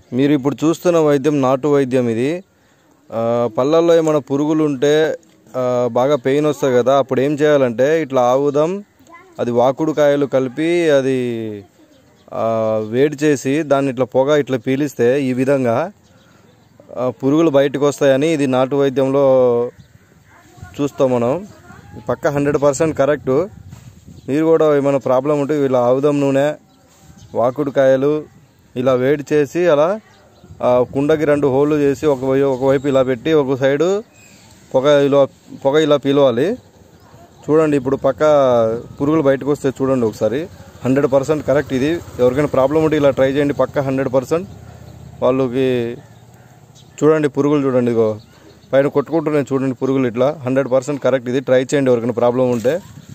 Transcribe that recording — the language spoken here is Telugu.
మీరు ఇప్పుడు చూస్తున్న వైద్యం నాటు వైద్యం ఇది ఆ, పళ్ళల్లో ఏమైనా పురుగులు ఉంటే ఆ, బాగా పెయిన్ వస్తుంది కదా అప్పుడు ఏం చేయాలంటే ఇట్లా ఆవుదం అది వాకుడు కాయలు కలిపి అది ఆ, వేడి చేసి దాన్ని ఇట్లా పొగ ఇట్లా పీలిస్తే ఈ విధంగా ఆ, పురుగులు బయటకు వస్తాయని ఇది నాటు వైద్యంలో చూస్తాం మనం పక్క హండ్రెడ్ పర్సెంట్ కరెక్టు మీరు కూడా ఏమైనా ప్రాబ్లం ఉంటే ఇలా ఆవుదం నూనె వాకుడు కాయలు ఇలా వేడి చేసి అలా ఆ కుండకి రెండు హోళ్ళు చేసి ఒక వై- ఒకవైపు ఇలా పెట్టి ఒక సైడు పొగ ఇలా పొగ ఇలా పీలవాలి చూడండి ఇప్పుడు పక్క పురుగులు బయటకు వస్తే చూడండి ఒకసారి హండ్రెడ్ పర్సెంట్ కరెక్ట్ ఇది ఎవరికైనా ప్రాబ్లం ఉంటే ఇలా ట్రై చేయండి పక్క హండ్రెడ్ పర్సెంట్ వాళ్ళకి చూడండి పురుగులు చూడండి ఇగో పైన కొట్టుకుంటున్నాయి చూడండి పురుగులు ఇట్లా హండ్రెడ్ పర్సెంట్ కరెక్ట్ ఇది ట్రై చేయండి ఎవరికైనా ప్రాబ్లం ఉంటే